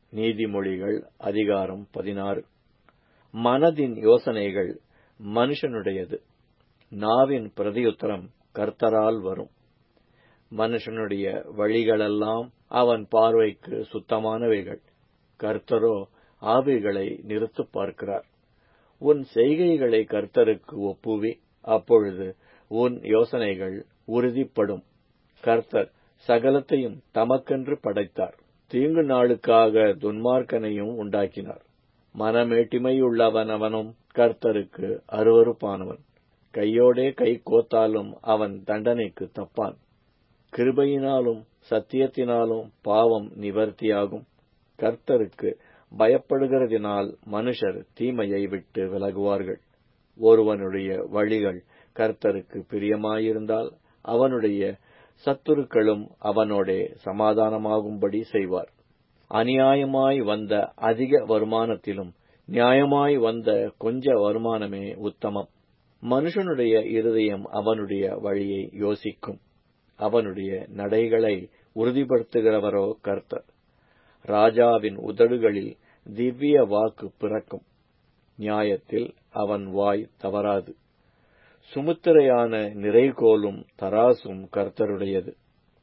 நீதிமொழிகள் அதிகாரம் பதினாறு மனதின் யோசனைகள் மனுஷனுடையது நாவின் பிரதியுத்தரம் கர்த்தரால் வரும் மனுஷனுடைய வழிகளெல்லாம் அவன் பார்வைக்கு சுத்தமானவைகள் கர்த்தரோ ஆவிகளை நிறுத்துப் பார்க்கிறார் உன் செய்கைகளை கர்த்தருக்கு ஒப்புவி அப்பொழுது உன் யோசனைகள் உறுதிப்படும் கர்த்தர் சகலத்தையும் தமக்கென்று படைத்தார் தீங்கு நாளுக்காக துன்மார்க்கனையும் உண்டாக்கினார் மனமேட்டிமையுள்ளவன் அவனும் கர்த்தருக்கு அருவருப்பானவன் கையோடே கை கோத்தாலும் அவன் தண்டனைக்கு தப்பான் கிருபையினாலும் சத்தியத்தினாலும் பாவம் நிவர்த்தியாகும் கர்த்தருக்கு பயப்படுகிறதினால் மனுஷர் தீமையை விட்டு விலகுவார்கள் ஒருவனுடைய வழிகள் கர்த்தருக்கு பிரியமாயிருந்தால் அவனுடைய சத்துருக்களும் அவனோடே சமாதானமாகும்படி செய்வார் அநியாயமாய் வந்த அதிக வருமானத்திலும் நியாயமாய் வந்த கொஞ்ச வருமானமே உத்தமம் மனுஷனுடைய இருதயம் அவனுடைய வழியை யோசிக்கும் அவனுடைய நடைகளை உறுதிப்படுத்துகிறவரோ கர்த்தர் ராஜாவின் உதடுகளில் திவ்ய வாக்கு பிறக்கும் நியாயத்தில் அவன் வாய் தவறாது சுமுத்திரையான நிறைகோலும் தராசும் கர்த்தருடையது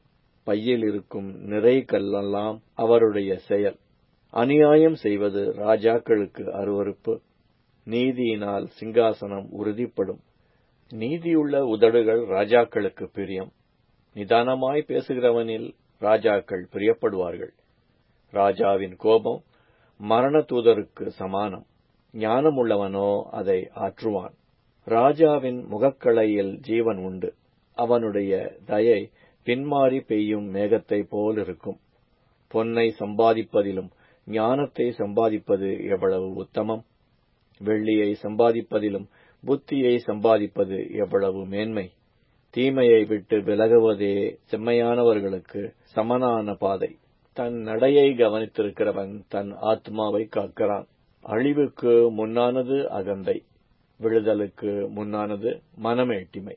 பையில் இருக்கும் நிறைகல்லெல்லாம் அவருடைய செயல் அநியாயம் செய்வது ராஜாக்களுக்கு அருவறுப்பு நீதியினால் சிங்காசனம் உறுதிப்படும் நீதியுள்ள உதடுகள் ராஜாக்களுக்கு பிரியம் நிதானமாய் பேசுகிறவனில் ராஜாக்கள் பிரியப்படுவார்கள் ராஜாவின் கோபம் மரண தூதருக்கு சமானம் ஞானமுள்ளவனோ அதை ஆற்றுவான் ராஜாவின் முகக்களையில் ஜீவன் உண்டு அவனுடைய தயை பின்மாறி பெய்யும் மேகத்தை போலிருக்கும் பொன்னை சம்பாதிப்பதிலும் ஞானத்தை சம்பாதிப்பது எவ்வளவு உத்தமம் வெள்ளியை சம்பாதிப்பதிலும் புத்தியை சம்பாதிப்பது எவ்வளவு மேன்மை தீமையை விட்டு விலகுவதே செம்மையானவர்களுக்கு சமனான பாதை தன் நடையை கவனித்திருக்கிறவன் தன் ஆத்மாவை காக்கிறான் அழிவுக்கு முன்னானது அகந்தை விழுதலுக்கு முன்னானது மனமேட்டிமை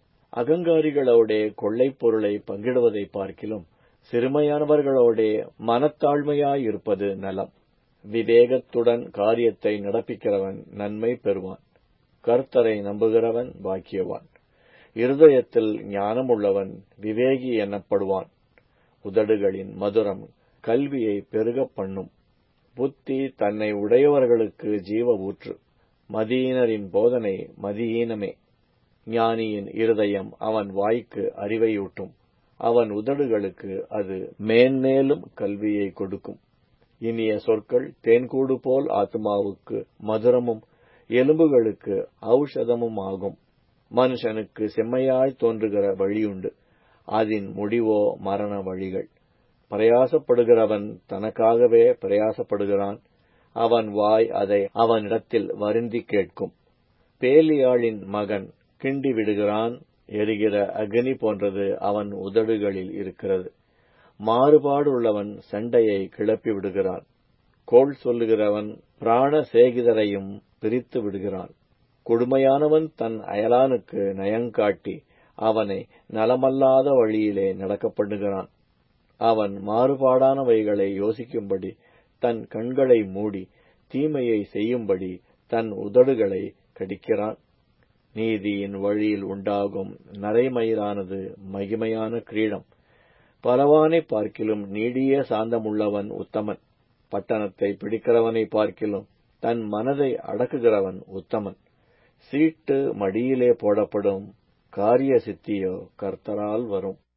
அகங்காரிகளோடே கொள்ளைப் பொருளை பங்கிடுவதை பார்க்கிலும் சிறுமையானவர்களோடே மனத்தாழ்மையாயிருப்பது நலம் விவேகத்துடன் காரியத்தை நடப்பிக்கிறவன் நன்மை பெறுவான் கர்த்தரை நம்புகிறவன் பாக்கியவான் இருதயத்தில் ஞானமுள்ளவன் விவேகி எனப்படுவான் உதடுகளின் மதுரம் கல்வியை பெருகப் பண்ணும் புத்தி தன்னை உடையவர்களுக்கு ஜீவ ஊற்று மதியினரின் போதனை மதியீனமே ஞானியின் இருதயம் அவன் வாய்க்கு அறிவையூட்டும் அவன் உதடுகளுக்கு அது மேன்மேலும் கல்வியை கொடுக்கும் இனிய சொற்கள் தேன்கூடு போல் ஆத்மாவுக்கு மதுரமும் எலும்புகளுக்கு ஔஷதமும் ஆகும் மனுஷனுக்கு செம்மையாய் தோன்றுகிற வழியுண்டு அதன் முடிவோ மரண வழிகள் பிரயாசப்படுகிறவன் தனக்காகவே பிரயாசப்படுகிறான் அவன் வாய் அதை அவனிடத்தில் வருந்தி கேட்கும் பேலியாளின் மகன் கிண்டி விடுகிறான் எரிகிற அக்னி போன்றது அவன் உதடுகளில் இருக்கிறது மாறுபாடு உள்ளவன் சண்டையை கிளப்பி விடுகிறான் கோள் சொல்லுகிறவன் பிராண சேகிதரையும் பிரித்து விடுகிறான் கொடுமையானவன் தன் அயலானுக்கு நயங்காட்டி அவனை நலமல்லாத வழியிலே நடக்கப்படுகிறான் அவன் மாறுபாடானவைகளை யோசிக்கும்படி தன் கண்களை மூடி தீமையை செய்யும்படி தன் உதடுகளை கடிக்கிறான் நீதியின் வழியில் உண்டாகும் நரைமயிரானது மகிமையான கிரீடம் பலவானை பார்க்கிலும் நீடிய சாந்தமுள்ளவன் உத்தமன் பட்டணத்தை பிடிக்கிறவனை பார்க்கிலும் தன் மனதை அடக்குகிறவன் உத்தமன் சீட்டு மடியிலே போடப்படும் காரிய சித்தியோ கர்த்தரால் வரும்